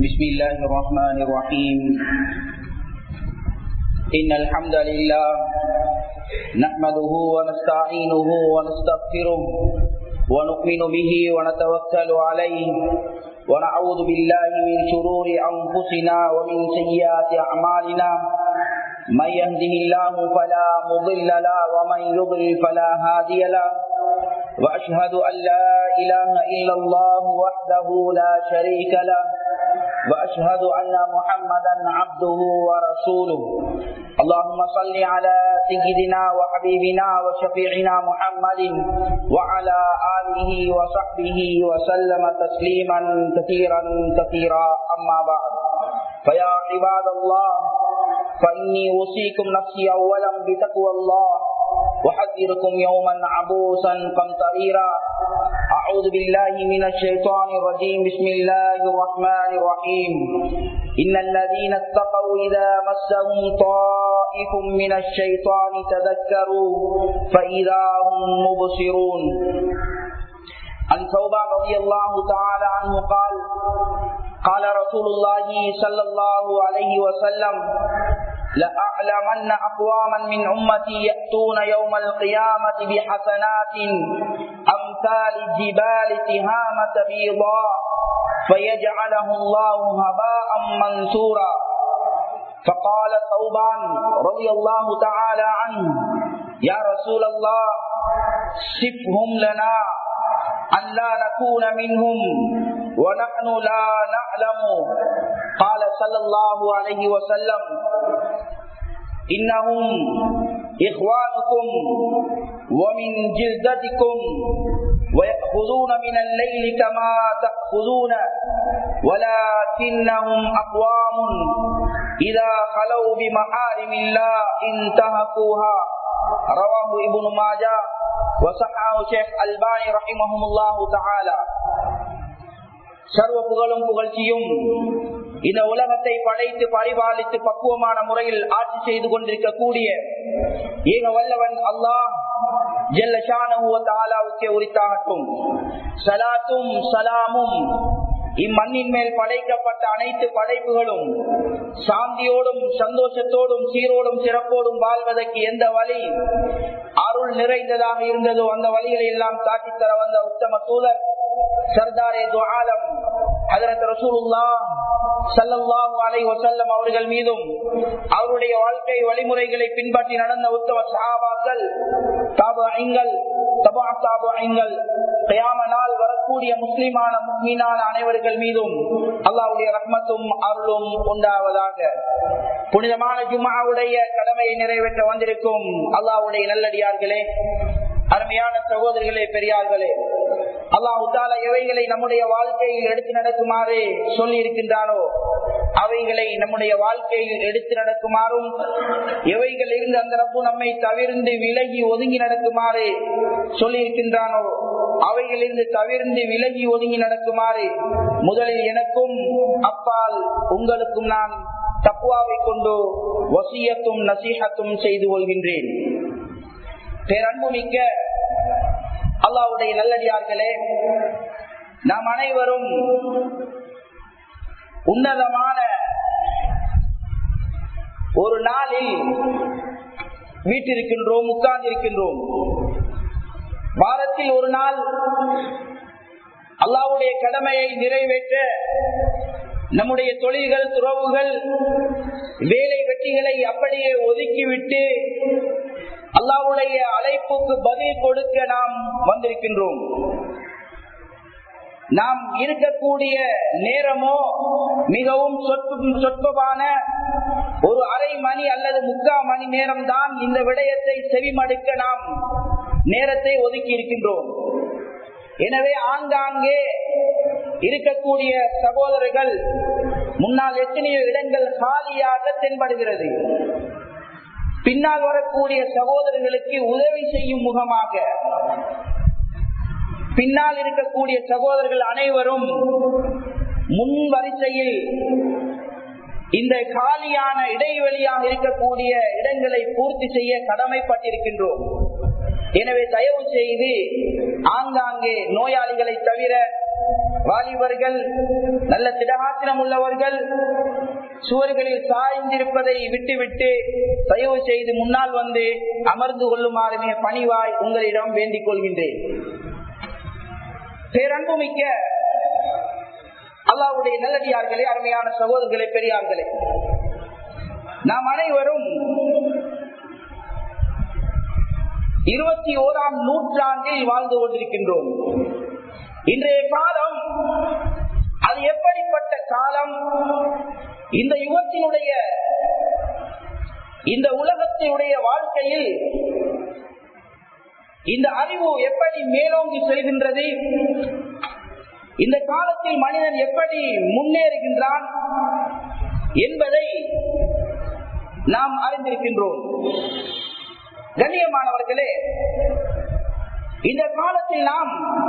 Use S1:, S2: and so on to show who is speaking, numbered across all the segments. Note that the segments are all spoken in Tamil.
S1: بسم الله الرحمن الرحيم إن الحمد لله نحمده ونستعينه ونستغفره ونؤمن به ونتوكل عليه ونعوذ بالله من شرور أنفسنا ومن سيئات أعمالنا من يهده الله فلا مضل له ومن يضلل فلا هادي له وأشهد أن لا إله إلا الله وحده لا شريك له وأشهد أن محمدا عبده ورسوله اللهم صل على سيدنا وحبيبنا وشفيعنا محمد وعلى آله وصحبه وسلم تسليما كثيرا كثيرا أما بعد فيا عباد الله فإني أوصيكم نفسي أولا بتقوى الله وحذركم يوما عبوسا قمطريرا أعوذ بالله من الشيطان الرجيم بسم الله الرحمن الرحيم إن الذين اتقوا إذا مسهم طائف من الشيطان تذكروا فإذا هم مبصرون عن ثوبان رضي الله تعالى عنه قال قال رسول الله صلى الله عليه وسلم لأعلمن أقواما من أمتي يأتون يوم القيامة بحسنات أمثال الجبال تهامة بيضاء فيجعله الله هباء منثورا فقال ثوبان رضي الله تعالى عنه يا رسول الله صفهم لنا أن لا نكون منهم ونحن لا نعلم قال صلى الله عليه وسلم إنهم إخوانكم ومن جلدتكم ويأخذون من الليل كما تأخذون ولكنهم أقوام إذا خلوا بمحارم الله انتهكوها رواه ابن ماجه وصححه شيخ الباني رحمهم الله تعالى சர்வ புகழும் புகழ்ச்சியும் இந்த உலகத்தை படைத்து பரிபாலித்து பக்குவமான முறையில் ஆட்சி செய்து கொண்டிருக்கக்கூடிய ஏக வல்லவன் அல்லாஹ் ஜெல்லஷானுக்கே உரித்தாகட்டும் சலாத்தும் சலாமும் இம்மண்ணின் மேல் படைக்கப்பட்ட அனைத்து படைப்புகளும் சாந்தியோடும் சந்தோஷத்தோடும் சீரோடும் சிறப்போடும் வாழ்வதற்கு எந்த வழி அருள் நிறைந்ததாக இருந்ததோ அந்த வழிகளை எல்லாம் காட்டித்தர வந்த உத்தம தூதர் சர்தாரே துஆலம் ஹதரத் ரசூலுல்லா சல்லல்லாஹு அலைஹி வஸல்லம் அவர்கள் மீதும் அவருடைய வாழ்க்கை வழிமுறைகளை பின்பற்றி நடந்த உத்தம சஹாபாக்கள் தாபீங்கள் தபா தாபீங்கள் கியாம நாள் வரக்கூடிய முஸ்லிமான முக்மீனான அனைவர்கள் மீதும் அல்லாஹ்வுடைய ரஹ்மத்தும் அருளும் உண்டாவதாக புனிதமான ஜும்மாவுடைய கடமையை நிறைவேற்ற வந்திருக்கும் அல்லாஹ்வுடைய நல்லடியார்களே அருமையான சகோதரிகளே பெரியார்களே அல்லாஹு தாலா எவைகளை நம்முடைய வாழ்க்கையில் எடுத்து நடக்குமாறு சொல்லி இருக்கின்றானோ அவைகளை நம்முடைய வாழ்க்கையில் எடுத்து நடக்குமாறும் எவைகள் இருந்து அந்த ரப்பு நம்மை தவிர்ந்து விலகி ஒதுங்கி நடக்குமாறு சொல்லி இருக்கின்றானோ அவைகளிலிருந்து தவிர்ந்து விலகி ஒதுங்கி நடக்குமாறு முதலில் எனக்கும் அப்பால் உங்களுக்கும் நான் தப்புவாவை கொண்டு வசியத்தும் நசீகத்தும் செய்து கொள்கின்றேன் பேரன்பு மிக்க அல்லாவுடைய நல்லடியார்களே நாம் அனைவரும் உன்னதமான ஒரு நாளில் வீட்டிருக்கின்றோம் உட்கார்ந்திருக்கின்றோம் வாரத்தில் ஒரு நாள் அல்லாவுடைய கடமையை நிறைவேற்ற நம்முடைய தொழில்கள் துறவுகள் வேலை வெட்டிகளை அப்படியே ஒதுக்கிவிட்டு அல்லாவுடைய அழைப்புக்கு பதில் கொடுக்க நாம் வந்திருக்கின்றோம் நாம் இருக்கக்கூடிய நேரமோ மிகவும் சொற்பமான ஒரு அரை மணி அல்லது முக்கா மணி நேரம் தான் இந்த விடயத்தை செவிமடுக்க நாம் நேரத்தை ஒதுக்கி இருக்கின்றோம் எனவே ஆங்காங்கே இருக்கக்கூடிய சகோதரர்கள் முன்னால் எத்தனையோ இடங்கள் காலியாக தென்படுகிறது பின்னால் வரக்கூடிய சகோதரர்களுக்கு உதவி செய்யும் முகமாக பின்னால் இருக்கக்கூடிய சகோதரர்கள் அனைவரும் முன் வரிசையில் இந்த காலியான இடைவெளியாக இருக்கக்கூடிய இடங்களை பூர்த்தி செய்ய கடமைப்பட்டிருக்கின்றோம் எனவே தயவு செய்து ஆங்காங்கே நோயாளிகளை தவிர வாலிபர்கள் நல்ல திடகாத்திரம் உள்ளவர்கள் சுவர்களில் சாய்ந்திருப்பதை விட்டுவிட்டு தயவு செய்து முன்னால் வந்து அமர்ந்து கொள்ளுமாறு மிக பணிவாய் உங்களிடம் வேண்டிக் கொள்கின்றேன் பேரன்புமிக்க அல்லாவுடைய நல்லடியார்களே அருமையான சகோதரர்களே பெரியார்களே நாம் அனைவரும் இருபத்தி ஓராம் நூற்றாண்டில் வாழ்ந்து கொண்டிருக்கின்றோம் இன்றைய காலம் அது எப்படிப்பட்ட காலம் இந்த யுகத்தினுடைய இந்த உலகத்தினுடைய வாழ்க்கையில் இந்த அறிவு எப்படி மேலோங்கி செல்கின்றது இந்த காலத்தில் மனிதன் எப்படி முன்னேறுகின்றான் என்பதை நாம் அறிந்திருக்கின்றோம் கண்ணியமானவர்களே இந்த காலத்தில் நாம்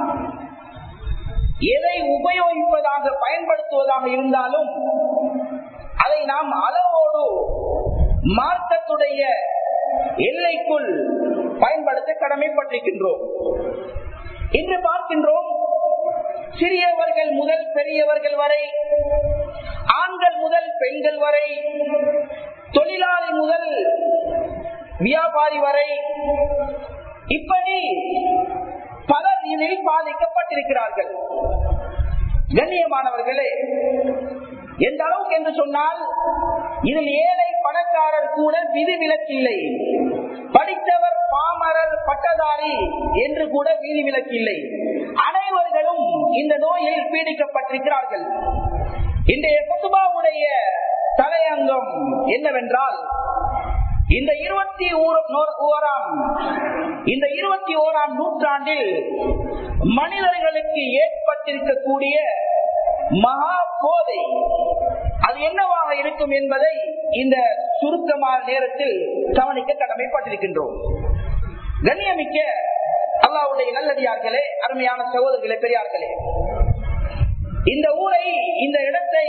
S1: எதை உபயோகிப்பதாக பயன்படுத்துவதாக இருந்தாலும் அதை நாம் அளவோடு மார்க்கத்துடைய எல்லைக்குள் பயன்படுத்த கடமைப்பட்டிருக்கின்றோம் இன்று பார்க்கின்றோம் சிறியவர்கள் முதல் பெரியவர்கள் வரை ஆண்கள் முதல் பெண்கள் வரை தொழிலாளி முதல் வியாபாரி வரை இப்படி பலர் இதில் பாதிக்கப்பட்டிருக்கிறார்கள் கண்ணியமானவர்களே எந்த அளவுக்கு என்று சொன்னால் இதில் ஏழை பணக்காரர் கூட விதிவிலக்கில்லை படித்தவர் பாமரர் பட்டதாரி என்று கூட விதிவிலக்கில்லை அனைவர்களும் இந்த நோயில் பீடிக்கப்பட்டிருக்கிறார்கள் இன்றைய குத்துபாவுடைய தலையங்கம் என்னவென்றால் இந்த இருபத்தி ஓராம் இந்த இருபத்தி ஓராம் நூற்றாண்டில் மனிதர்களுக்கு ஏற்பட்டிருக்கக்கூடிய மகா போதை அது என்னவாக இருக்கும் என்பதை இந்த சுருக்கமான நேரத்தில் கவனிக்க கடமைப்பட்டிருக்கின்றோம் கண்ணியமிக்க அல்லாவுடைய நல்லடியார்களே அருமையான சகோதரர்களே பெரியார்களே இந்த ஊரை இந்த இடத்தை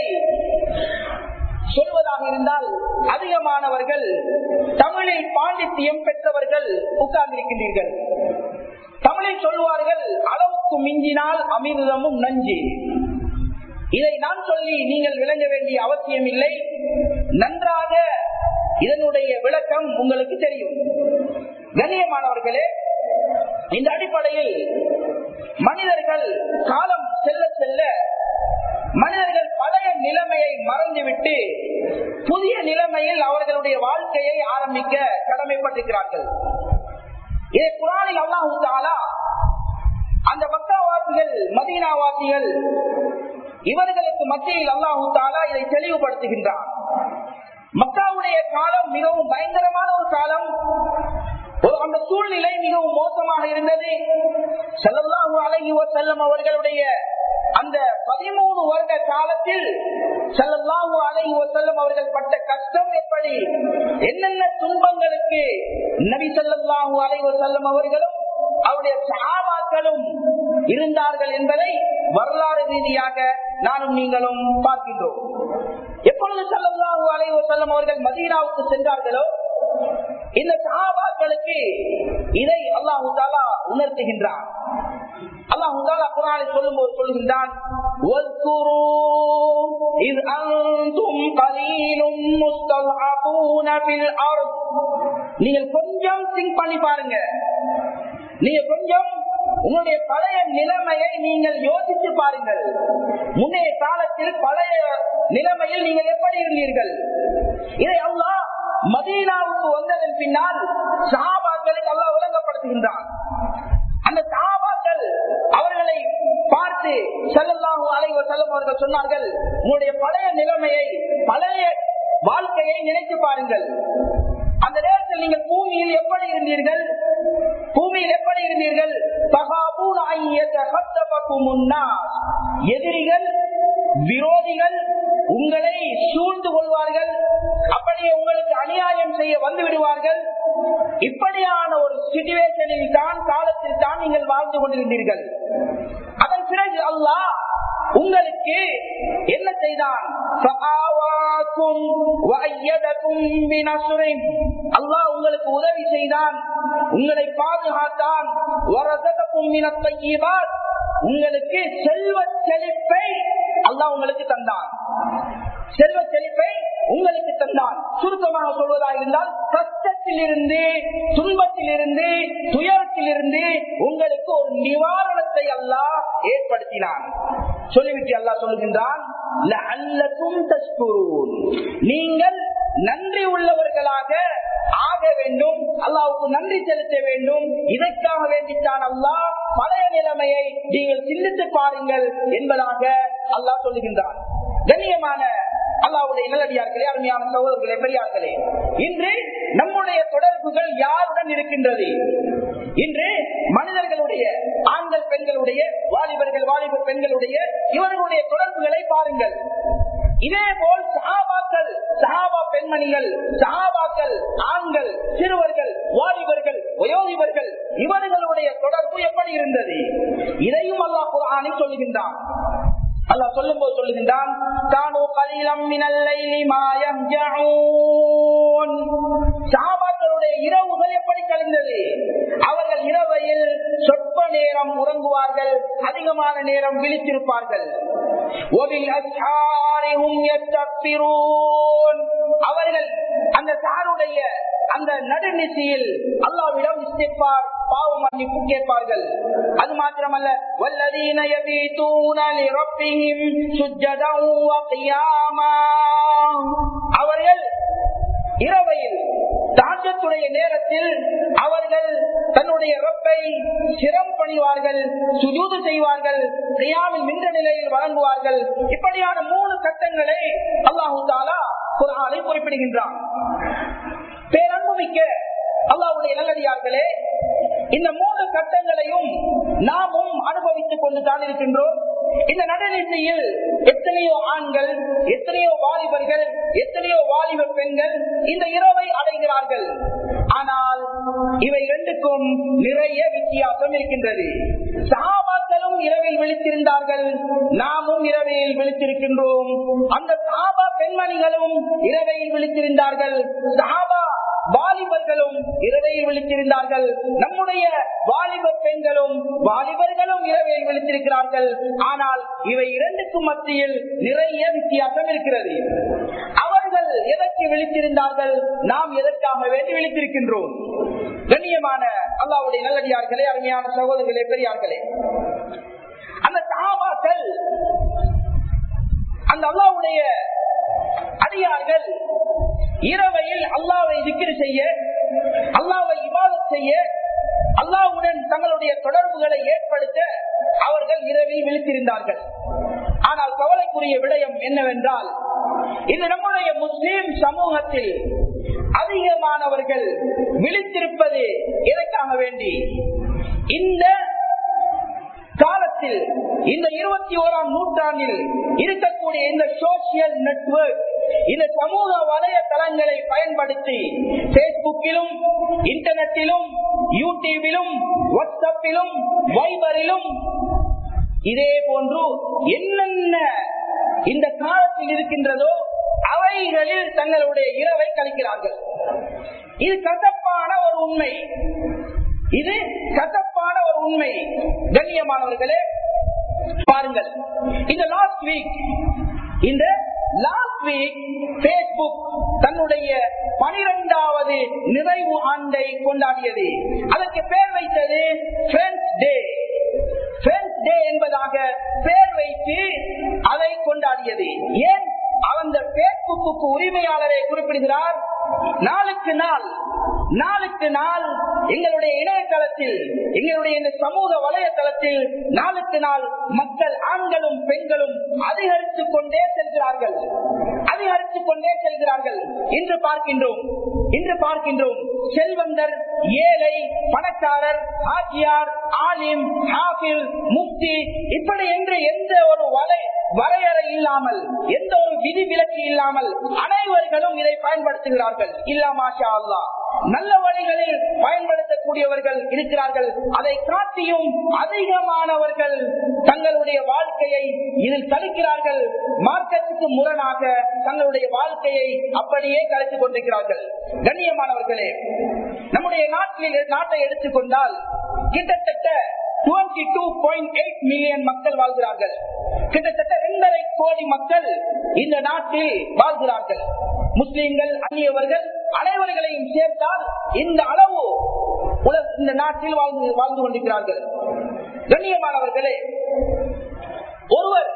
S1: சொல்வதாக இருந்தால் அதிகமானவர்கள் தமிழில் பாண்டித்தியம் பெற்றவர்கள் உட்கார்ந்திருக்கின்றீர்கள் தமிழில் சொல்வார்கள் அளவுக்கு மிஞ்சினால் அமிர்தமும் நஞ்சு இதை நான் சொல்லி நீங்கள் விளங்க வேண்டிய அவசியம் இல்லை நன்றாக இதனுடைய விளக்கம் உங்களுக்கு தெரியும் கண்ணியமானவர்களே இந்த அடிப்படையில் மனிதர்கள் காலம் செல்ல செல்ல மனிதர்கள் பழைய நிலைமையை மறந்துவிட்டு புதிய நிலைமையில் அவர்களுடைய வாழ்க்கையை ஆரம்பிக்க கடமைப்பட்டிருக்கிறார்கள் இதை குரானில் அல்லாஹு தாலா அந்த மக்காவாசிகள் மதீனாவாசிகள் இவர்களுக்கு மத்தியில் அல்லாஹு தாலா இதை தெளிவுபடுத்துகின்றார் மக்காவுடைய காலம் மிகவும் பயங்கரமான ஒரு காலம் ஒரு அந்த சூழ்நிலை மிகவும் மோசமாக இருந்தது செல்லல்லாஹு அழகி செல்லும் அவர்களுடைய அந்த பதிமூணு வருட காலத்தில் செல்லல்லாஹு அழகி செல்லும் அவர்கள் பட்ட கஷ்டம் எப்படி என்னென்ன துன்பங்களுக்கு நபி செல்லல்லாஹு அலைஹி செல்லும் அவர்களும் அவருடைய சாபாக்களும் இருந்தார்கள் என்பதை வரலாறு ரீதியாக நானும் நீங்களும் பார்க்கின்றோம் எப்பொழுது செல்லல்லாஹு அலைஹி செல்லும் அவர்கள் மதீனாவுக்கு சென்றார்களோ இந்த சஹாபாக்களுக்கு இதை அல்லாஹு தாலா உணர்த்துகின்றான் அல்லாஹு தாலா குரானை சொல்லும் போது சொல்கின்றான் إذ أنتم قليل مستضعفون في الأرض நீங்கள் கொஞ்சம் திங்க் பண்ணி பாருங்க நீங்க கொஞ்சம் உங்களுடைய பழைய நிலைமையை நீங்கள் யோசித்து பாருங்கள் முன்னைய காலத்தில் பழைய நிலைமையில் நீங்கள் எப்படி இருந்தீர்கள் இதை அல்லா மதீனாவுக்கு வந்ததன் பின்னால் சஹாபாக்களுக்கு அல்லா விளங்கப்படுத்துகின்றான் அந்த சஹாபாக்கள் அவர்களை பார்த்து செல்லல்லாஹு அலைவ செல்லும் அவர்கள் சொன்னார்கள் உங்களுடைய பழைய நிலைமையை பழைய வாழ்க்கையை நினைத்து பாருங்கள் அந்த நேரத்தில் நீங்கள் பூமியில் எப்படி இருந்தீர்கள் பூமியில் எப்படி இருந்தீர்கள் எதிரிகள் விரோதிகள் உங்களை சூழ்ந்து கொள்வார்கள் அப்படியே உங்களுக்கு அநியாயம் செய்ய வந்து விடுவார்கள் இப்படியான ஒரு சிச்சுவேஷனில் தான் காலத்தில் தான் நீங்கள் வாழ்ந்து கொண்டிருந்தீர்கள் அதன் பிறகு அல்லாஹ் உங்களுக்கு என்ன செய்தான் அல்லாஹ் உங்களுக்கு உதவி செய்தான் உங்களை பாதுகாத்தான் உங்களுக்கு செல்வ செழிப்பை அல்லாஹ் உங்களுக்கு தந்தான் செல்வ செழிப்பை உங்களுக்கு தந்தான் சுருக்கமாக சொல்வதாக இருந்தால் கஷ்டத்தில் இருந்து துன்பத்தில் இருந்து துயரத்தில் இருந்து உங்களுக்கு ஒரு நிவாரணத்தை அல்லாஹ் ஏற்படுத்தினான் சொல்லிவிட்டு அல்லாஹ் சொல்லுகின்றான் "லஅல்லக்கும் தஷ்குரூன்." நீங்கள் நன்றி உள்ளவர்களாக ஆக வேண்டும் அல்லாவுக்கு நன்றி செலுத்த வேண்டும் இதற்காக வேண்டித்தான் அல்லாஹ் பழைய நிலைமையை நீங்கள் சிந்தித்து பாருங்கள் என்பதாக அல்லாஹ் சொல்லுகின்றான் கண்ணியமான அல்லாவுடைய நல்லடியார்களே அருமையான சகோதரர்களே பெரியார்களே இன்று நம்முடைய தொடர்புகள் யாருடன் இருக்கின்றது இன்று மனிதர்களுடைய ஆண்கள் பெண்களுடைய வாலிபர்கள் வாலிப பெண்களுடைய இவர்களுடைய தொடர்புகளை பாருங்கள் இதே போல் சஹாபாக்கள் சஹாபா பெண்மணிகள் சஹாபாக்கள் ஆண்கள் சிறுவர்கள் வாலிபர்கள் வயோதிபர்கள் இவர்களுடைய தொடர்பு எப்படி இருந்தது இதையும் அல்லாஹ் குரானில் சொல்லுகின்றான் அல்லாஹ் சொல்லும் போது சொல்லுகின்றான் கானு கலீலம் மினல் லைலி மா யஹ்ஜஊன் சஹாபாக்களுடைய இரவுகள் எப்படி கழிந்தது அவர்கள் இரவையில் சொற்ப நேரம் உறங்குவார்கள் அதிகமான நேரம் விழித்திருப்பார்கள் وبالأسحار هم يستغفرون. அவர்கள் அந்த சாருடைய அந்த நடுநிசையில் அல்லாவிடம் இஸ்திஃபார் பாவ மன்னிப்பு கேட்பார்கள் அது மாத்திரமல்ல வல்லதீன யபீதூன லிரப்பிஹிம் சுஜ்ஜதன் வகியாமா அவர்கள் இரவையில் தாஜத்துடைய நேரத்தில் அவர்கள் தன்னுடைய ரப்பை சிரம் பணிவார்கள் சுஜூது செய்வார்கள் கியாமில் நின்ற நிலையில் வழங்குவார்கள் இப்படியான மூணு கட்டங்களை அல்லாஹு தாலா குரானை குறிப்பிடுகின்றான் பேரன்புமிக்க அல்லாவுடைய நல்லடியார்களே இந்த மூன்று கட்டங்களையும் நாமும் அனுபவித்துக் கொண்டுதான் இருக்கின்றோம் இந்த நடுநிசையில் எத்தனையோ ஆண்கள் எத்தனையோ வாலிபர்கள் எத்தனையோ வாலிப பெண்கள் இந்த இரவை அடைகிறார்கள் ஆனால் இவை இரண்டுக்கும் நிறைய வித்தியாசம் இருக்கின்றது சாபாக்களும் இரவில் விழித்திருந்தார்கள் நாமும் இரவையில் விழித்திருக்கின்றோம் அந்த சாபா பெண்மணிகளும் இரவையில் விழித்திருந்தார்கள் சாபா வாலிபர்களும் இரவையில் விழித்திருந்தார்கள் நம்முடைய வாலிப பெண்களும் வாலிபர்களும் இரவையில் விழித்திருக்கிறார்கள் ஆனால் இவை இரண்டுக்கும் மத்தியில் நிறைய வித்தியாசம் இருக்கிறது அவர்கள் எதற்கு விழித்திருந்தார்கள் நாம் எதற்காக வேண்டி விழித்திருக்கின்றோம் கண்ணியமான அல்லாவுடைய நல்லடியார்களே அருமையான சகோதரர்களே பெரியார்களே அந்த சாபாக்கள் அந்த அல்லாவுடைய அடியார்கள் இரவையில் அல்லாவை திக்கிரி செய்ய அல்லாவை இவாதம் செய்ய அல்லாவுடன் தங்களுடைய தொடர்புகளை ஏற்படுத்த அவர்கள் இரவில் விழித்திருந்தார்கள் ஆனால் கவலைக்குரிய விடயம் என்னவென்றால் இது நம்முடைய முஸ்லீம் சமூகத்தில் அதிகமானவர்கள் விழித்திருப்பது எதற்காக வேண்டி இந்த காலத்தில் இந்த இருபத்தி ஓராம் நூற்றாண்டில் இருக்கக்கூடிய இந்த சோசியல் நெட்வொர்க் இந்த சமூக வலைதளங்களை பயன்படுத்தி பேஸ்புக்கிலும் இன்டர்நெட்டிலும் யூடியூபிலும் வாட்ஸ்அப்பிலும் வைபரிலும் இதே போன்று என்னென்ன இந்த காலத்தில் இருக்கின்றதோ அவைகளில் தங்களுடைய இரவை கழிக்கிறார்கள் இது கசப்பான ஒரு உண்மை இது கசப்பான ஒரு உண்மை கண்ணியமானவர்களே பாருங்கள் இந்த லாஸ்ட் வீக் இந்த லாஸ்ட் வீக் பேஸ்புக் தன்னுடைய பனிரெண்டாவது நிறைவு ஆண்டை கொண்டாடியது அதற்கு பெயர் வைத்தது ஃப்ரெண்ட்ஸ் டே ஃப்ரெண்ட்ஸ் டே என்பதாக பெயர் வைத்து அதை கொண்டாடியது ஏன் அந்த பேஸ்புக்கு உரிமையாளரை குறிப்பிடுகிறார் நாளுக்கு நாள் நாளுக்கு நாள் எங்களுடைய இணையதளத்தில் எங்களுடைய இந்த சமூக வலையதளத்தில் நாளுக்கு நாள் மக்கள் ஆண்களும் பெண்களும் அதிகரித்துக் கொண்டே செல்கிறார்கள் அதிகரித்துக் கொண்டே செல்கிறார்கள் இன்று பார்க்கின்றோம் இன்று பார்க்கின்றோம் செல்வந்தர் ஏழை பணக்காரர் ஆட்சியார் ஆலிம் ஹாஃபில் முக்தி இப்படி என்று எந்த ஒரு வலை வரையறை இல்லாமல் எந்த ஒரு விதி விலக்கு இல்லாமல் அனைவர்களும் இதை பயன்படுத்துகிறார்கள் இல்லாமாஷா அல்லா நல்ல வழிகளில் பயன்படுத்தக்கூடியவர்கள் இருக்கிறார்கள் அதை காட்டியும் அதிகமானவர்கள் தங்களுடைய வாழ்க்கையை இதில் கழிக்கிறார்கள் மார்க்கத்துக்கு முரணாக தங்களுடைய வாழ்க்கையை அப்படியே கழித்துக் கொண்டிருக்கிறார்கள் கண்ணியமானவர்களே நம்முடைய நாட்டில் நாட்டை எடுத்துக்கொண்டால் கிட்டத்தட்ட twenty two point eight million மக்கள் வாழ்கிறார்கள் கிட்டத்தட்ட இரண்டரை கோடி மக்கள் இந்த நாட்டில் வாழ்கிறார்கள் முஸ்லிம்கள் அந்நியவர்கள் அனைவர்களையும் சேர்த்தால் இந்த அளவு உலக இந்த நாட்டில் வாழ்ந்து வாழ்ந்து கொண்டிருக்கிறார்கள் கண்ணியமானவர்களே ஒருவர்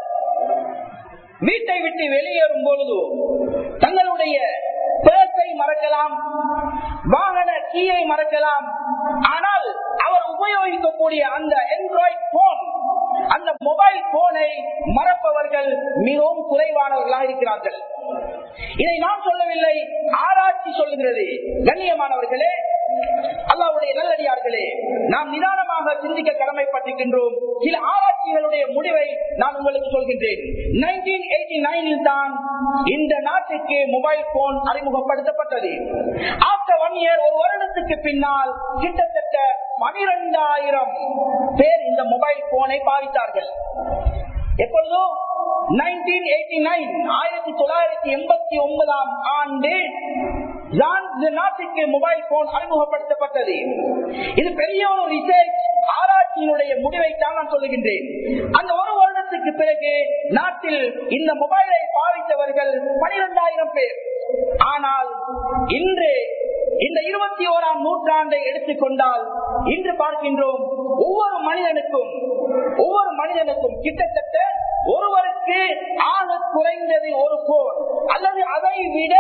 S1: வீட்டை விட்டு வெளியேறும் பொழுது தங்களுடைய பேசை மறக்கலாம் வாகன கீயை மறக்கலாம் ஆனால் அவர் உபயோகிக்கக்கூடிய அந்த ஆண்ட்ராய்ட் போன் அந்த மொபைல் போனை மறப்பவர்கள் மிகவும் குறைவானவர்களாக இருக்கிறார்கள் இதை நான் சொல்லவில்லை ஆராய்ச்சி சொல்லுகிறது கண்ணியமானவர்களே அல்லாவுடைய நல்லடியார்களே நாம் நிதானமாக சிந்திக்க கடமைப்பட்டிருக்கின்றோம் சில ஆராய்ச்சிகளுடைய முடிவை நான் உங்களுக்கு சொல்கின்றேன் நைன்டீன் எயிட்டி நைனில் தான் இந்த நாட்டுக்கு மொபைல் போன் அறிமுகப்படுத்தப்பட்டது ஆஃப்டர் ஒன் இயர் ஒரு வருடத்துக்கு பின்னால் கிட்டத்தட்ட பனிரெண்டாயிரம் பேர் இந்த மொபைல் போனை பாவித்தார்கள் எப்பொழுதும் ஆயிரத்தி தொள்ளாயிரத்தி எண்பத்தி ஒன்பதாம் ஆண்டு நாட்டுக்கு மொபைல் போன் அறிமுகப்படுத்தப்பட்டது இது பெரிய ஒரு ரிசர்ச் ஆராய்ச்சியினுடைய முடிவை தான் நான் சொல்லுகின்றேன் அந்த ஒரு வருடத்துக்கு பிறகு நாட்டில் இந்த மொபைலை பாவித்தவர்கள் பனிரெண்டாயிரம் பேர் ஆனால் இன்று இந்த இருபத்தி ஓராம் நூற்றாண்டை எடுத்துக்கொண்டால் இன்று பார்க்கின்றோம் ஒவ்வொரு மனிதனுக்கும் ஒவ்வொரு மனிதனுக்கும் கிட்டத்தட்ட ஒருவருக்கு ஆக குறைந்தது ஒரு போன் அல்லது அதை விட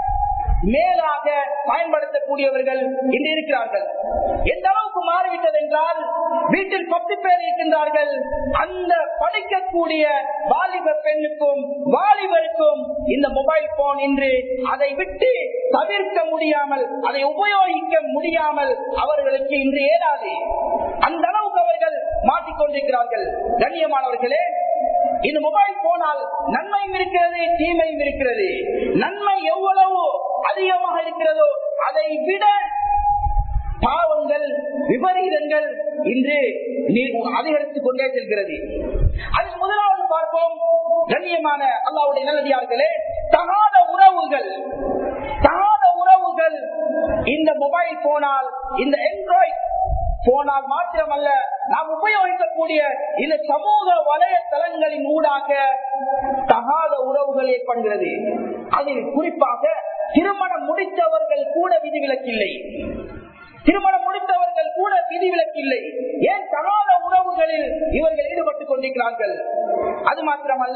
S1: மேலாக பயன்படுத்தக்கூடியவர்கள் இன்று இருக்கிறார்கள் எந்த அளவுக்கு மாறிவிட்டது என்றால் வீட்டில் பத்து பேர் இருக்கின்றார்கள் அந்த படிக்கக்கூடிய வாலிப பெண்ணுக்கும் வாலிபருக்கும் இந்த மொபைல் போன் இன்று அதை விட்டு தவிர்க்க முடியாமல் அதை உபயோகிக்க முடியாமல் அவர்களுக்கு இன்று ஏறாது அந்த அளவுக்கு அவர்கள் மாட்டிக்கொண்டிருக்கிறார்கள் கண்ணியமானவர்களே இந்த மொபைல் போனால் நன்மையும் இருக்கிறது தீமையும் இருக்கிறது நன்மை எவ்வளவு அதிகமாக இருக்கிறதோ அதை விட பாவங்கள் விபரீதங்கள் இன்று அதிகரித்துக் கொண்டே செல்கிறது அதில் முதலாவது பார்ப்போம் கண்ணியமான அல்லாவுடைய நல்லதியார்களே தகாத உறவுகள் தகாத உறவுகள் இந்த மொபைல் போனால் இந்த ஆண்ட்ராய்ட் போனால் மாத்திரமல்ல நாம் உபயோகிக்கக்கூடிய இந்த சமூக வலைத்தளங்களின் ஊடாக தகாத உறவுகள் ஏற்படுகிறது அதில் குறிப்பாக திருமணம் முடித்தவர்கள் கூட விதிவிலக்கில்லை திருமணம் முடித்தவர்கள் கூட விதிவிலக்கில்லை ஏன் தகாத உறவுகளில் இவர்கள் ஈடுபட்டுக் கொண்டிருக்கிறார்கள் அது மாத்திரமல்ல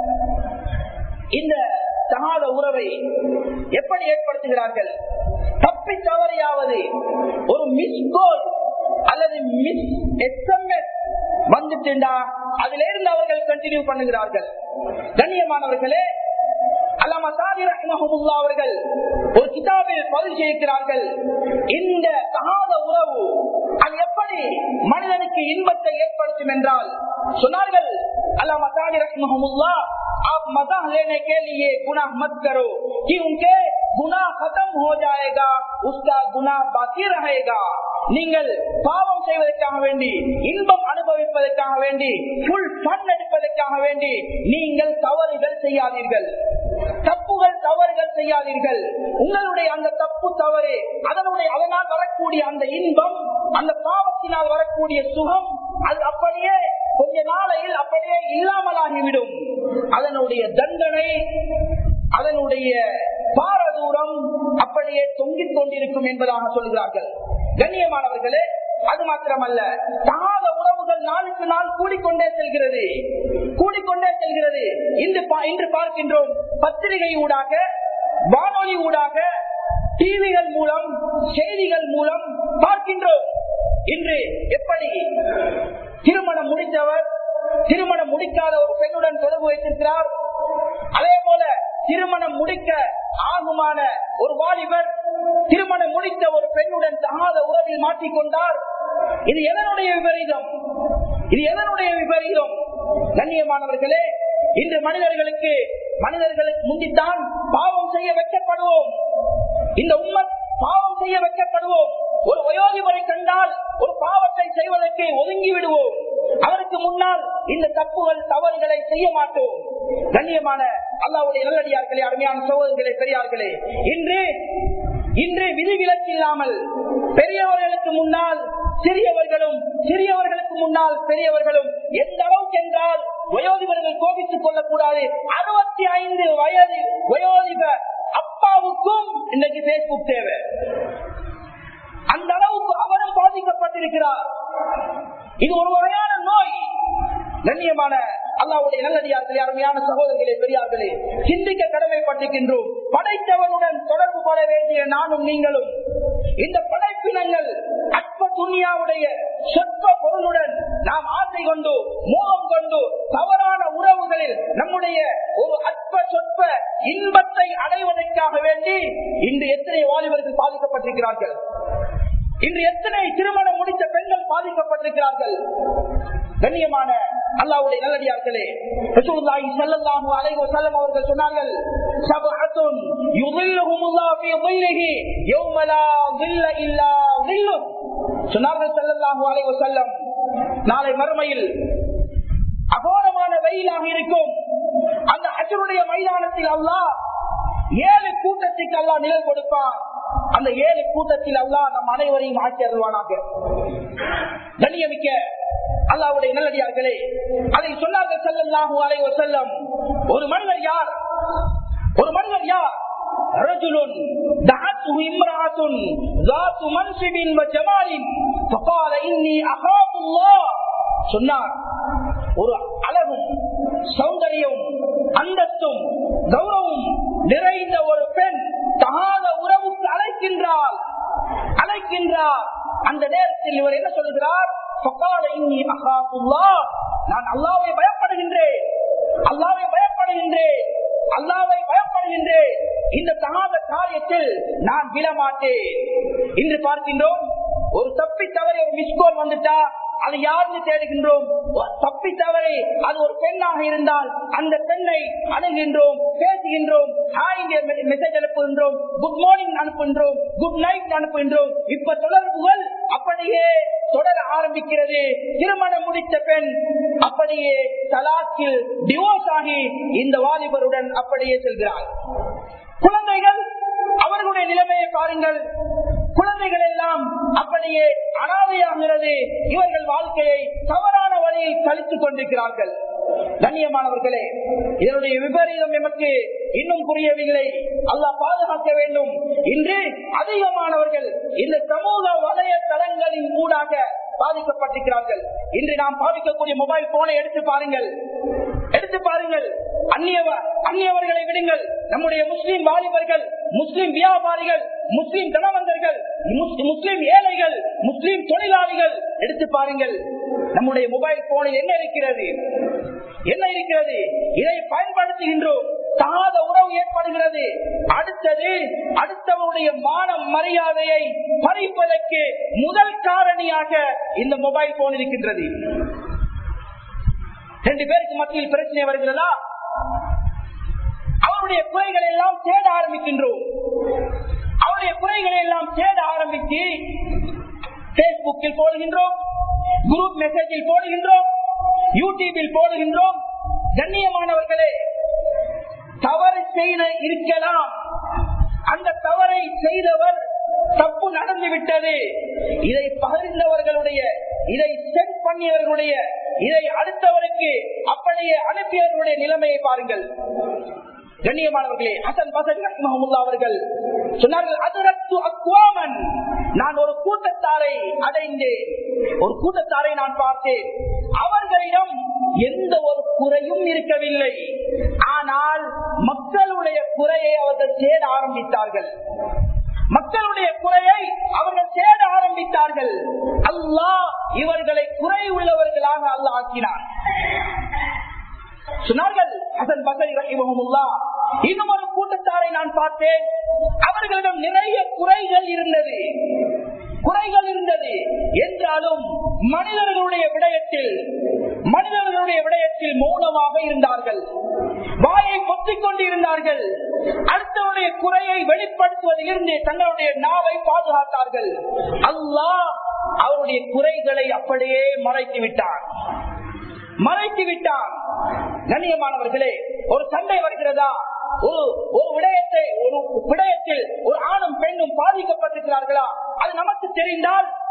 S1: இந்த தகாத உறவை எப்படி ஏற்படுத்துகிறார்கள் தப்பி தவறையாவது ஒரு மிஸ் கோல் அல்லது மிஸ் எஸ்எம்எஸ் வந்துட்டுண்டா அதுல இருந்து அவர்கள் கண்டினியூ பண்ணுகிறார்கள் கண்ணியமானவர்களே அல்லாம சாதி ரஹ்மஹமுல்லா அவர்கள் ஒரு கிதாபில் பதிவு செய்கிறார்கள் இந்த தகாத உறவு அது எப்படி மனிதனுக்கு இன்பத்தை ஏற்படுத்தும் என்றால் சொன்னார்கள் அல்லாம சாதி ரஹ்மஹமுல்லா आप मजाक लेने के लिए गुनाह मत करो क्योंकि गुनाह खत्म हो जाएगा उसका गुनाह बाकी रहेगा நீங்கள் பாவம் செய்வதற்காக வேண்டி இன்பம் அனுபவிப்பதற்காக வேண்டி புல் பண் எடுப்பதற்காக வேண்டி நீங்கள் தவறுகள் செய்யாதீர்கள் தப்புகள் தவறுகள் செய்யாதீர்கள் உங்களுடைய அந்த தப்பு தவறு அதனுடைய அதனால் வரக்கூடிய அந்த இன்பம் அந்த பாவத்தினால் வரக்கூடிய சுகம் அது அப்படியே கொஞ்ச நாளையில் அப்படியே இல்லாமலாகிவிடும் அதனுடைய தண்டனை அதனுடைய பாரதூரம் அப்படியே தொங்கிக் கொண்டிருக்கும் என்பதாக சொல்கிறார்கள் கண்ணியமானவர்களே அது மாத்திரமல்ல தகாத உறவுகள் நாளுக்கு நாள் கூடிக்கொண்டே செல்கிறது கூடிக்கொண்டே செல்கிறது இன்று இன்று பார்க்கின்றோம் பத்திரிகை ஊடாக வானொலி ஊடாக டிவிகள் மூலம் செய்திகள் மூலம் பார்க்கின்றோம் இன்று எப்படி திருமணம் முடித்தவர் திருமணம் முடிக்காத ஒரு பெண்ணுடன் தொடர்பு வைத்திருக்கிறார் அதே போல திருமணம் முடிக்க ஆகுமான ஒரு வாலிபர் திருமணம் முடித்த ஒரு பெண்ணுடன் தகாத உறவில் மாற்றிக்கொண்டார் இது எதனுடைய விபரீதம் இது எதனுடைய விபரீதம் கண்ணியமானவர்களே இன்று மனிதர்களுக்கு மனிதர்களுக்கு முந்தித்தான் பாவம் செய்ய வைக்கப்படுவோம் இந்த உம்மத் பாவம் செய்ய வைக்கப்படுவோம் ஒரு வயோதிபரை கண்டால் ஒரு பாவத்தை செய்வதற்கு ஒதுங்கி விடுவோம் அவருக்கு முன்னால் இந்த தப்புகள் தவறுகளை செய்ய மாட்டோம் கண்ணியமான அல்லாவுடைய நல்லடியார்களே அருமையான சோதர்களே பெரியார்களே இன்று இன்று விதிவிலக்கு இல்லாமல் பெரியவர்களுக்கு முன்னால் சிறியவர்களும் சிறியவர்களுக்கு முன்னால் பெரியவர்களும் எந்த அளவுக்கு என்றால் வயோதிபர்கள் கோபித்துக் கொள்ளக்கூடாது அறுபத்தி ஐந்து வயது வயோதிப அப்பாவுக்கும் இன்னைக்கு பேஸ்புக் தேவை அந்த அளவுக்கு அவரும் பாதிக்கப்பட்டிருக்கிறார் இது ஒரு வகையான நோய் கண்ணியமான அல்லாவுடைய நல்லடியார்களே அருமையான சகோதரர்களே பெரியார்களே சிந்திக்க கடமைப்பட்டிருக்கின்றோம் படைத்தவனுடன் தொடர்பு பட வேண்டிய நானும் நீங்களும் இந்த படைப்பினங்கள் அற்ப துணியாவுடைய சொற்ப பொருளுடன் நாம் ஆசை கொண்டு மோகம் கொண்டு தவறான உறவுகளில் நம்முடைய ஒரு அற்ப சொற்ப இன்பத்தை அடைவதற்காக வேண்டி இன்று எத்தனை வாலிபர்கள் பாதிக்கப்பட்டிருக்கிறார்கள் இன்று எத்தனை திருமணம் முடித்த பெண்கள் பாதிக்கப்பட்டிருக்கிறார்கள் கண்ணியமான அல்லாவுடைய நல்லடியார்களே ரசூலுல்லாஹி ஸல்லல்லாஹு அலைஹி வஸல்லம் அவர்கள் சொன்னார்கள் சபஅத்துன் யுظில்லுஹுமுல்லாஹு ஃபீ ظில்லிஹி யௌம லா ظில்ல இல்லா ظில்லுஹ் சொன்னார்கள் ஸல்லல்லாஹு அலைஹி வஸல்லம் நாளை மறுமையில் அகோரமான வெயிலாக இருக்கும் அந்த அஜருடைய மைதானத்தில் அல்லாஹ் ஏழு கூட்டத்துக்கு அல்லாஹ் நிழல் கொடுப்பான் அந்த ஏழு கூட்டத்தில் அல்லாஹ் நம் அனைவரையும் ஆட்சி அருள்வானாக கண்ணியமிக்க அல்லாவுடைய நல்லடியார்களே அதை சொன்னார்கள் செல்லல்லாஹு அலைஹி வஸல்லம் ஒரு மனிதர் யார் ஒரு மனிதர் யார் رجل دعته امرأة ذات منصب وجمال فقال إني أخاف الله சொன்னார் ஒரு அழகும் சௌந்தரியம் அந்தஸ்தும் கௌரவம் நிறைந்த ஒரு பெண் தகாத உறவுக்கு அழைக்கின்றார் அழைக்கின்றார் அந்த நேரத்தில் இவர் என்ன சொல்லுகிறார் நான் அல்லாவை பயப்படுகின்றேன் அல்லாவை பயப்படுகின்றேன் அல்லாவை பயப்படுகின்றேன் இந்த தகாத காரியத்தில் நான் விழமாட்டேன் இன்று பார்க்கின்றோம் ஒரு தப்பி தவறி ஒரு மிஸ்கோல் வந்துட்டா அது யாருன்னு தேடுகின்றோம் தப்பி தவறி அது ஒரு பெண்ணாக இருந்தால் அந்த பெண்ணை அணுகின்றோம் பேசுகின்றோம் மெசேஜ் அனுப்புகின்றோம் குட் மார்னிங் அனுப்புகின்றோம் குட் நைட் அனுப்புகின்றோம் இப்ப தொடர்புகள் அப்படியே தொடர ஆரம்பிக்கிறது திருமணம் முடித்த பெண் அப்படியே தலாக்கில் டிவோர்ஸ் ஆகி இந்த வாலிபருடன் அப்படியே செல்கிறார் குழந்தைகள் அவர்களுடைய நிலைமையை பாருங்கள் குழந்தைகள் எல்லாம் அப்படியே அனாதையாகிறது இவர்கள் வாழ்க்கையை தவறான வழியில் கழித்துக் கொண்டிருக்கிறார்கள் கண்ணியமானவர்களே இதனுடைய விபரீதம் எமக்கு இன்னும் புரியவில்லை அல்லாஹ் பாதுகாக்க வேண்டும் இன்று அதிகமானவர்கள் இந்த சமூக வலைய தளங்களின் ஊடாக பாதிக்கப்பட்டிருக்கிறார்கள் இன்று நாம் பாதிக்கக்கூடிய மொபைல் போனை எடுத்து பாருங்கள் எடுத்து பாருங்கள் அந்நியவ அந்நியவர்களை விடுங்கள் நம்முடைய முஸ்லிம் வாலிபர்கள் முஸ்லிம் வியாபாரிகள் முஸ்லிம் தனவந்தர்கள் முஸ்லிம் ஏழைகள் முஸ்லிம் தொழிலாளிகள் எடுத்து பாருங்கள் நம்முடைய மொபைல் போனில் என்ன இருக்கிறது என்ன இருக்கிறது இதை பயன்படுத்துகின்றோம் தாத உறவு ஏற்படுகிறது அடுத்தது அடுத்தவருடைய மான மரியாதையை பறிப்பதற்கு முதல் காரணியாக இந்த மொபைல் போன் இருக்கின்றது ரெண்டு பேருக்கு மத்தியில் பிரச்சனை வருகிறதா அவருடைய குறைகளை எல்லாம் தேட ஆரம்பிக்கின்றோம் அவருடைய குறைகளை எல்லாம் தேட ஆரம்பித்து பேஸ்புக்கில் போடுகின்றோம் குரூப் மெசேஜில் போடுகின்றோம் யூடியூபில் போடுகின்றோம் கண்ணியமானவர்களே தவறு செய்த இருக்கலாம் அந்த தவறை செய்தவர் தப்பு நடந்து விட்டது இதை பகிர்ந்தவர்களுடைய இதை சென்ட் பண்ணியவர்களுடைய இதை அடுத்தவருக்கு அப்படியே அனுப்பியவர்களுடைய நிலைமையை பாருங்கள் கண்ணியமானவர்களே ஹசன் பசன் ரஹ்மஹமுல்லா அவர்கள் சொன்னார்கள் அதிரத்து அக்வாமன் நான் ஒரு கூட்டத்தாரை அடைந்தேன் ஒரு கூட்டத்தாரை நான் பார்த்தேன் அவர்களிடம் எந்த ஒரு குறையும் இருக்கவில்லை ஆனால் மக்களுடைய குறையை அவர்கள் தேட ஆரம்பித்தார்கள் மக்களுடைய குறையை அவர்கள் தேட ஆரம்பித்தார்கள் அல்லாஹ் இவர்களை குறை உள்ளவர்களாக அல்லாஹ் ஆக்கினான் சொன்னார்கள் ஹசன் பசரி ரஹிமஹமுல்லா இன்னும் ஒரு கூட்டத்தாரை நான் பார்த்தேன் அவர்களிடம் நிறைய குறைகள் இருந்தது குறைகள் இருந்தது என்றாலும் மனிதர்களுடைய விடயத்தில் மனிதர்களுடைய விடயத்தில் மௌனமாக இருந்தார்கள் வாயை பொத்திக் கொண்டு இருந்தார்கள் அடுத்தவருடைய குறையை வெளிப்படுத்துவதிலிருந்து தங்களுடைய நாவை பாதுகாத்தார்கள் அல்லாஹ் அவருடைய குறைகளை அப்படியே மறைத்து விட்டார் மறைத்து விட்டான் கண்ணியமானவர்களே ஒரு சண்டை வருகிறதா ஒரு ஒரு விடயத்தை ஒரு விடயத்தில் ஒரு ஆணும் பெண்ணும் பாதிக்கப்பட்டிருக்கிறார்களா அது நமக்கு தெரிந்தால்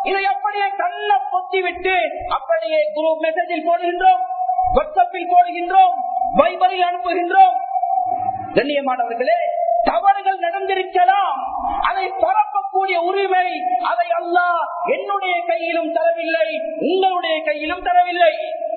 S1: இதை அப்படியே கண்ண பொத்தி விட்டு அப்படியே குரூப் மெசேஜில் போடுகின்றோம் வாட்ஸ்அப்பில் போடுகின்றோம் வைபரில் அனுப்புகின்றோம் கண்ணியமானவர்களே தவறுகள் நடந்திருக்கலாம் அதை பரப்பக்கூடிய உரிமை அதை அல்லாஹ் என்னுடைய கையிலும் தரவில்லை உங்களுடைய கையிலும் தரவில்லை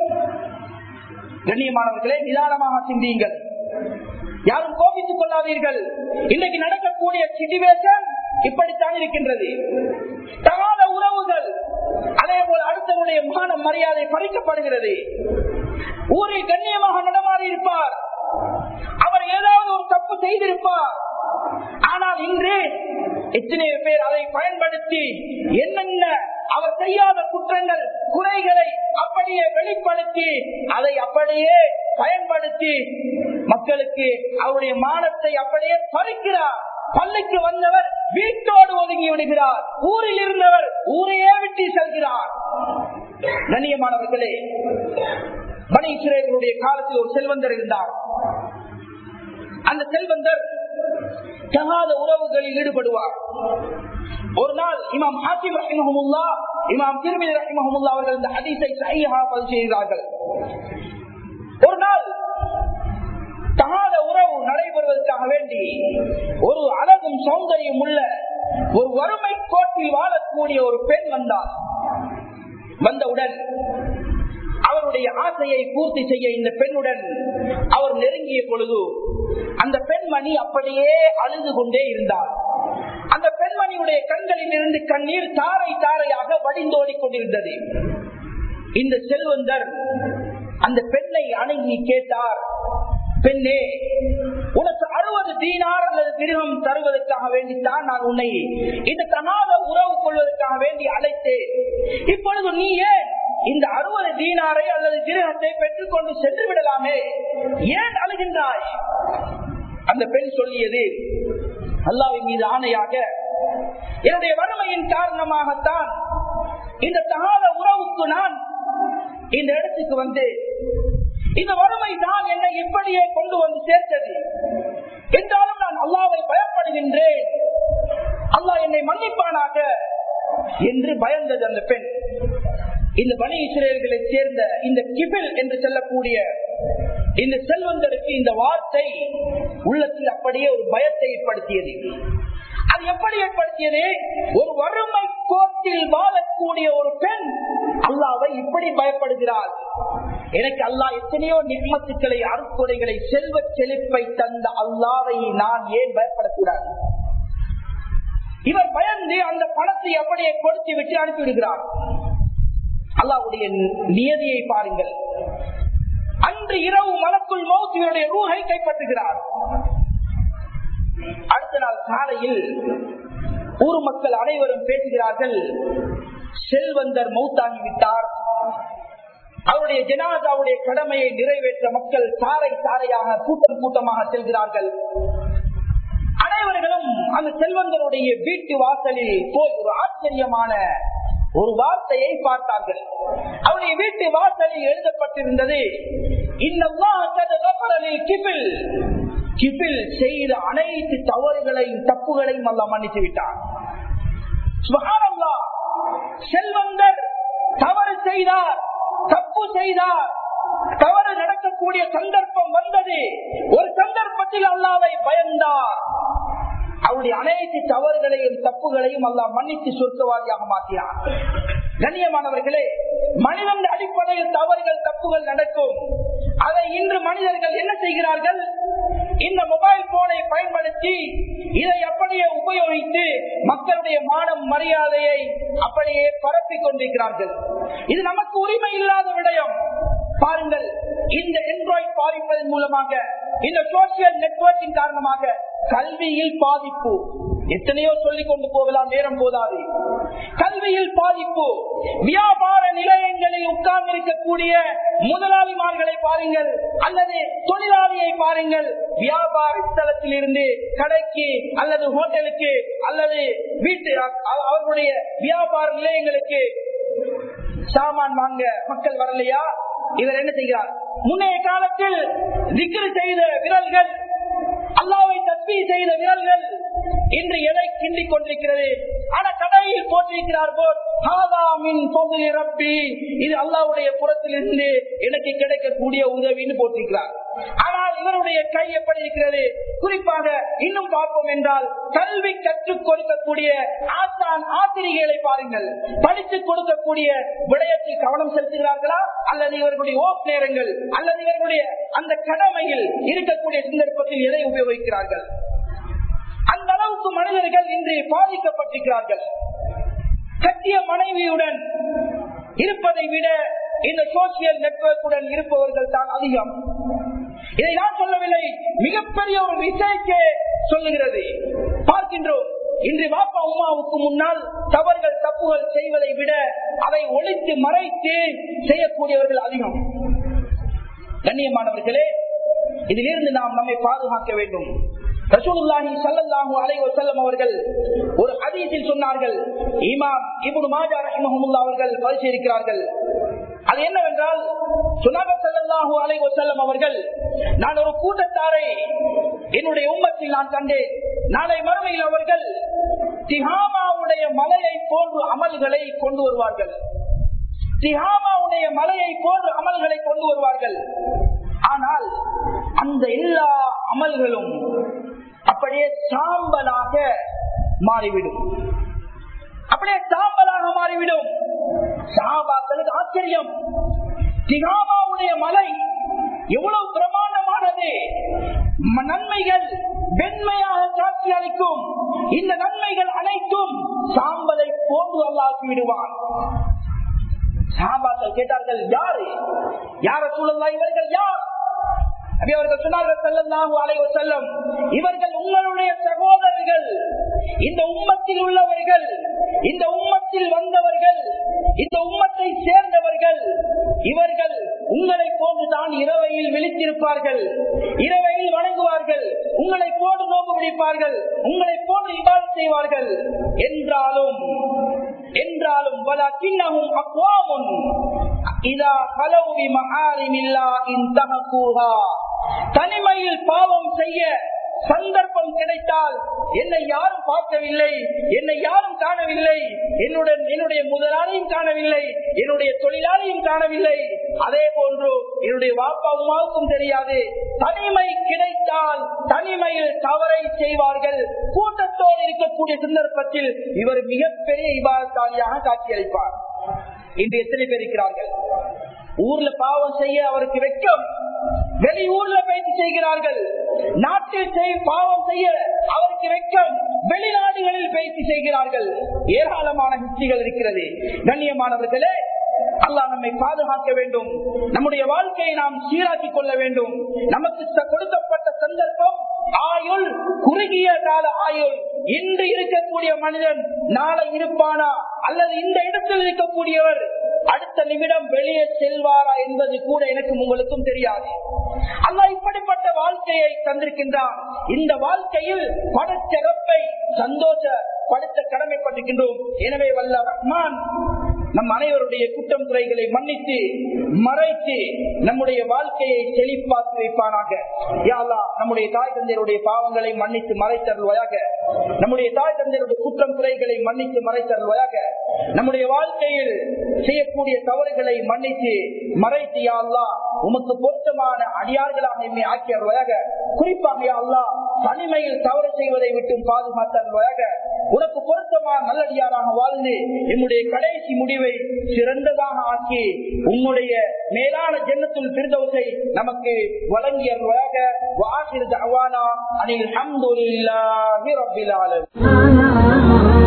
S1: கண்ணியமானவர்களே நிதானமாக சிந்தியுங்கள் யாரும் கோபித்துக் கொள்ளாதீர்கள் இன்றைக்கு நடக்கக்கூடிய சிச்சுவேஷன் இப்படித்தான் இருக்கின்றது தகாத உறவுகள் அதே போல அடுத்தவருடைய மான மரியாதை பறிக்கப்படுகிறது ஊரில் கண்ணியமாக நடமாறி இருப்பார் அவர் ஏதாவது ஒரு தப்பு செய்திருப்பார் ஆனால் இன்று எத்தனையோ பேர் அதை பயன்படுத்தி என்னென்ன அவர் செய்யாத குற்றங்கள் குறைகளை அப்படியே வெளிப்படுத்தி அதை அப்படியே பயன்படுத்தி மக்களுக்கு அவருடைய மானத்தை அப்படியே பறிக்கிறார் பள்ளிக்கு வந்தவர் வீட்டோடு ஒதுங்கி விடுகிறார் ஊரில் இருந்தவர் ஊரையே விட்டு செல்கிறார் கண்ணியமானவர்களே பனீஸ்வரர்களுடைய காலத்தில் ஒரு செல்வந்தர் இருந்தார் அந்த செல்வந்தர் தகாத உறவுகளில் ஈடுபடுவார் ஒரு நாள் இமாம் ஹாசிம் ரஹிமஹமுல்லா இமாம் திருமதி ரஹிமஹமுல்லா அவர்கள் இந்த ஹதீஸை சஹீஹா பதிவு செய்கிறார்கள் ஒரு நாள் தகாத உறவு நடைபெறுவதற்காக வேண்டி ஒரு அழகும் சௌந்தரியம் உள்ள ஒரு வறுமை கோட்டில் வாழக்கூடிய ஒரு பெண் வந்தார் வந்தவுடன் அவருடைய ஆசையை பூர்த்தி செய்ய இந்த பெண்ணுடன் அவர் நெருங்கிய பொழுது அந்த பெண்மணி அப்படியே அழுது கொண்டே இருந்தார் அந்த பெண்மணியுடைய கண்களில் இருந்து கண்ணீர் தாரை தாரையாக வடிந்தோடிக் கொண்டிருந்தது இந்த செல்வந்தர் அந்த பெண்ணை அணுகி கேட்டார் பெண்ணே உனக்கு அறுபது தீனார் அல்லது திருகம் தருவதற்காக வேண்டித்தான் நான் உன்னை இந்த தகாத உறவு கொள்வதற்காக வேண்டி அழைத்தேன் இப்பொழுது நீ ஏன் இந்த அறுபது தீனாரை அல்லது திருகத்தை பெற்றுக்கொண்டு சென்று விடலாமே ஏன் அழுகின்றாய் அந்த பெண் சொல்லியது அல்லாவின் மீது ஆணையாக என்னுடைய வறுமையின் காரணமாகத்தான் இந்த தகாத உறவுக்கு நான் இந்த இடத்துக்கு வந்து இந்த வறுமை தான் என்னை இப்படியே கொண்டு வந்து சேர்த்தது என்றாலும் நான் அல்லாவை பயப்படுகின்றேன் அல்லாஹ் என்னை மன்னிப்பானாக என்று பயந்தது அந்த பெண் இந்த பணி இஸ்ரேல்களை சேர்ந்த இந்த கிபில் என்று சொல்லக்கூடிய இந்த செல்வந்தருக்கு இந்த வார்த்தை உள்ளத்தில் அப்படியே ஒரு பயத்தை ஏற்படுத்தியது அது எப்படி ஏற்படுத்தியது ஒரு வறுமை கோட்டில் வாழக்கூடிய ஒரு பெண் அல்லாவை இப்படி பயப்படுகிறாள் எனக்கு அல்லாஹ் எத்தனையோ நிர்மத்துக்களை அறுக்குறைகளை செல்வ செழிப்பை தந்த அல்லாவை நான் ஏன் பயப்படக்கூடாது இவர் பயந்து அந்த பணத்தை அப்படியே கொடுத்து விட்டு அனுப்பிவிடுகிறார் அல்லாவுடைய நியதியை பாருங்கள் அன்று இரவு மலக்குள் மௌத்தியுடைய ரூகை கைப்பற்றுகிறார் அடுத்த நாள் காலையில் ஊர் மக்கள் அனைவரும் பேசுகிறார்கள் செல்வந்தர் மௌத்தாகிவிட்டார் அவருடைய ஜனாதாவுடைய கடமையை நிறைவேற்ற மக்கள் சாரை சாரையாக கூட்டம் கூட்டமாக செல்கிறார்கள் அனைவர்களும் அந்த செல்வந்தருடைய வீட்டு வாசலில் போய் ஒரு ஆச்சரியமான ஒரு வார்த்தையை பார்த்தார்கள் அவருடைய வீட்டு வாசலில் எழுதப்பட்டிருந்தது கிபில் கிபில் செய்த அனைத்து தவறுகளையும் தப்புகளையும் அல்ல மன்னித்து விட்டார் செல்வந்தர் தவறு செய்தார் தப்பு செய்தார் தவறு நடக்கக்கூடிய சந்தர்ப்பம் வந்தது ஒரு சந்தர்ப்பத்தில் அல்லாவை பயந்தார் அவருடைய அனைத்து தவறுகளையும் தப்புகளையும் அல்லா மன்னித்து சொர்க்கவாதியாக மாற்றினார் கண்ணியமானவர்களே மனிதன் அடிப்படையில் தவறுகள் தப்புகள் நடக்கும் அதை இன்று மனிதர்கள் என்ன செய்கிறார்கள் இந்த மொபைல் போனை பயன்படுத்தி இதை அப்படியே உபயோகித்து மக்களுடைய மானம் மரியாதையை அப்படியே பரப்பிக் கொண்டிருக்கிறார்கள் இது நமக்கு உரிமை இல்லாத விடயம் பாருங்கள் இந்த என்ட்ராய்ட் பாதிப்பதன் மூலமாக இந்த சோசியல் நெட்வொர்க்கின் காரணமாக கல்வியில் பாதிப்பு எத்தனையோ சொல்லிக் கொண்டு போகலாம் நேரம் போதாது கல்வியில் பாதிப்பு வியாபார நிலையங்களில் உட்கார்ந்து இருக்கக்கூடிய முதலாளிமார்களை பாருங்கள் அல்லது தொழிலாளியை பாருங்கள் வியாபார ஸ்தலத்தில் இருந்து கடைக்கு அல்லது ஹோட்டலுக்கு அல்லது வீட்டு அவர்களுடைய வியாபார நிலையங்களுக்கு சாமான் வாங்க மக்கள் வரலையா இவர் என்ன செய்கிறார் முன்னைய காலத்தில் திக்ரு செய்த விரல்கள் அல்லாவை தஸ்மி செய்த விரல்கள் இன்று எதை கிண்டிக் கொண்டிருக்கிறது ஆனா கடையில் போட்டிருக்கிறார் போல் "ஹாதா மின் ஃபضل ரப்பி இது அல்லாஹ்வுடைய புறத்திலிருந்து எனக்கு கிடைக்கக்கூடிய உதவின்னு போட்டிருக்கிறார் ஆனால் இவருடைய கை எப்படி இருக்கிறது குறிப்பாக இன்னும் பார்ப்போம் என்றால் கல்வி கற்றுக் கொடுக்கக்கூடிய ஆசான் ஆசிரியர்களை பாருங்கள் படித்துக் கொடுக்கக்கூடிய விடயத்தில் கவனம் செலுத்துகிறார்களா அல்லது இவர்களுடைய ஓப் நேரங்கள் அல்லது இவர்களுடைய அந்த கடமையில் இருக்கக்கூடிய சந்தர்ப்பத்தில் எதை உபயோகிக்கிறார்கள் அந்த அளவுக்கு மனிதர்கள் இன்று பாதிக்கப்பட்டிருக்கிறார்கள் கட்டிய மனைவியுடன் இருப்பதை விட இந்த சோசியல் நெட்வொர்க்குடன் இருப்பவர்கள் தான் அதிகம் இதை நான் சொல்லவில்லை மிகப்பெரிய ஒரு விஷயத்தை சொல்லுகிறது பார்க்கின்றோம் இன்று வாப்பா உமாவுக்கு முன்னால் தவறுகள் தப்புகள் செய்வதை விட அதை ஒழித்து மறைத்து செய்யக்கூடியவர்கள் அதிகம் கண்ணியமானவர்களே இதிலிருந்து நாம் நம்மை பாதுகாக்க வேண்டும் ரசூலுல்லாஹி ஸல்லல்லாஹு அலைஹி வஸல்லம் அவர்கள் ஒரு ஹதீஸில் சொன்னார்கள் இமாம் இப்னு மாஜா ரஹிமஹுல்லாஹ் அவர்கள் பரிசீலிக்கிறார்கள் அது என்னவென்றால் சுனாக ஸல்லல்லாஹு அலைஹி வஸல்லம் அவர்கள் நான் ஒரு கூட்டத்தாரை என்னுடைய உம்மத்தில் நான் கண்டேன் நாளை மறுமையில் அவர்கள் திஹாமாவுடைய மலையை போன்று அமல்களை கொண்டு வருவார்கள் திஹாமாவுடைய மலையை போன்று அமல்களை கொண்டு வருவார்கள் ஆனால் அந்த எல்லா அமல்களும் அப்படியே சாம்பலாக மாறிவிடும் அப்படியே சாம்பலாக மாறிவிடும் சஹாபாக்களுக்கு ஆச்சரியம் திகாமாவுடைய மலை எவ்வளவு பிரமாண்டமானது ம- நன்மைகள் வெண்மையாக காட்சி அளிக்கும் இந்த நன்மைகள் அனைத்தும் சாம்பலை போன்று அல்லாக்கி விடுவான் சாபாக்கள் கேட்டார்கள் யாரு யார சூழல்லா இவர்கள் யார் நபி அவர்கள் சொன்னார்கள் ஸல்லல்லாஹு அலைஹி வஸல்லம் இவர்கள் உங்களுடைய சகோதரர்கள் இந்த உம்மத்தில் உள்ளவர்கள் இந்த உம்மத்தில் வந்தவர்கள் இந்த உம்மத்தை சேர்ந்தவர்கள் இவர்கள் உங்களை போன்றுதான் இரவையில் விழித்திருப்பார்கள் இரவையில் வணங்குவார்கள் உங்களை போன்று நோக்கு பிடிப்பார்கள் உங்களை போன்று இபால் செய்வார்கள் என்றாலும் என்றாலும் வலக்கின்னஹும் அக்வாமுன் இதா கலவு பிமஹாரிமில்லா இன்தஹகூஹா தனிமையில் பாவம் செய்ய சந்தர்ப்பம் கிடைத்தால் என்னை யாரும் பார்க்கவில்லை என்னை யாரும் காணவில்லை என்னுடன் என்னுடைய முதலாளியும் காணவில்லை என்னுடைய தொழிலாளியும் காணவில்லை அதே போன்று என்னுடைய வாப்பா அம்மாவுக்கும் தெரியாது தனிமை கிடைத்தால் தனிமையில் தவறை செய்வார்கள் கூட்டத்தோடு இருக்கக்கூடிய சந்தர்ப்பத்தில் இவர் மிகப்பெரிய இபாதத்தாளியாக காட்சியளிப்பார் இன்று எத்தனை பேர் இருக்கிறார்கள் ஊர்ல பாவம் செய்ய அவருக்கு வெக்கம் வெளி ஊர்ல பேசி செய்கிறார்கள் நாட்டில் செய் பாவம் செய்ய அவருக்கு வெக்கம் வெளிநாடுகளில் பேசி செய்கிறார்கள் ஏராளமான ஹிஸ்டிகள் இருக்கிறது கண்ணியமானவர்களே அல்லாஹ் நம்மை பாதுகாக்க வேண்டும் நம்முடைய வாழ்க்கையை நாம் சீராக்கிக் கொள்ள வேண்டும் நமக்கு ச- கொடுக்கப்பட்ட சந்தர்ப்பம் ஆயுள் குறுகிய கால ஆயுள் இன்று இருக்கக்கூடிய மனிதன் நாளை இருப்பானா அல்லது இந்த இடத்தில் இருக்கக்கூடியவர் அடுத்த நிமிடம் வெளியே செல்வாரா என்பது கூட எனக்கும் உங்களுக்கும் தெரியாது அல்லாஹ் இப்படிப்பட்ட வாழ்க்கையை தந்திருக்கின்றான் இந்த வாழ்க்கையில் படச்சிறப்பை சந்தோஷப்படுத்த கடமைப்பட்டிருக்கின்றோம் எனவே வல்ல ரஹ்மான் நம் அனைவருடைய குற்றம் குறைகளை மன்னித்து மறைத்து நம்முடைய வாழ்க்கையை செழிப்பாக்கி வைப்பானாக யா அல்லாஹ் நம்முடைய தாய் தந்தையருடைய பாவங்களை மன்னித்து மறைத்தருள்வாயாக நம்முடைய தாய் தந்தையருடைய குற்றம் குறைகளை மன்னித்து மறைத்தருள்வாயாக நம்முடைய வாழ்க்கையில் செய்யக்கூடிய தவறுகளை மன்னித்து மறைத்து யா அல்லாஹ் உமக்கு பொருத்தமான அடியார்களாக என்னை ஆக்கியருள்வாயாக குறிப்பாக யா அல்லாஹ் தனிமையில் தவறு செய்வதை விட்டும் பாதுகாத்தருள்வாயாக உனக்கு பொருத்தமான நல்லடியாராக வாழ்ந்து என்னுடைய கடைசி முடிவை சிறந்ததாக ஆக்கி உன்னுடைய மேலான ஜென்னத்துள் பிரிதவசை நமக்கு வழங்கியருள்வாயாக வாசிர் தவானா அனில் அஹமதுல்லாஹி ரப்பில் ஆலமீன்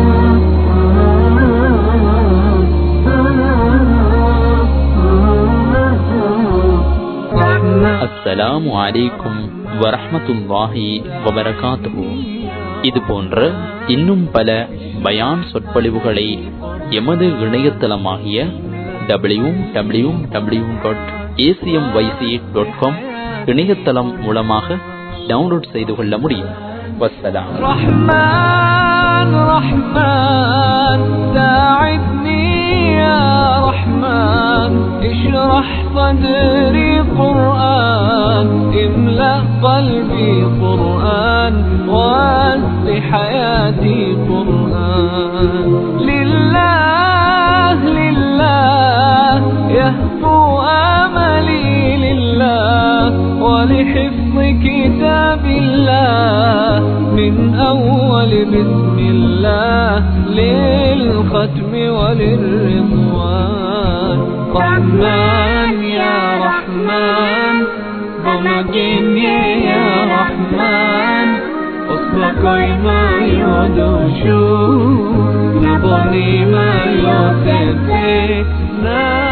S2: அஸ்ஸலாமு அலைக்கும் வரஹ்மத்துல்லாஹி வபரகாத்துஹு இது போன்ற இன்னும் பல பயான் சொற்பொழிவுகளை எமது இணையதளமாகிய W W W dot ACM YC dot com இணையதளம் மூலமாக டவுன்லோட் செய்து கொள்ள முடியும் வஸ்ஸலாம்
S3: رحمن رحمن ساعدني يا رحمن اشرح صدري قرآن املأ قلبي قرآن واسع حياتي حفظ كتاب الله من أول بسم الله للختم وللرضوان رحمن يا رحمن بمجيني يا رحمن أصلك ما يدوشو نبني ما يوسف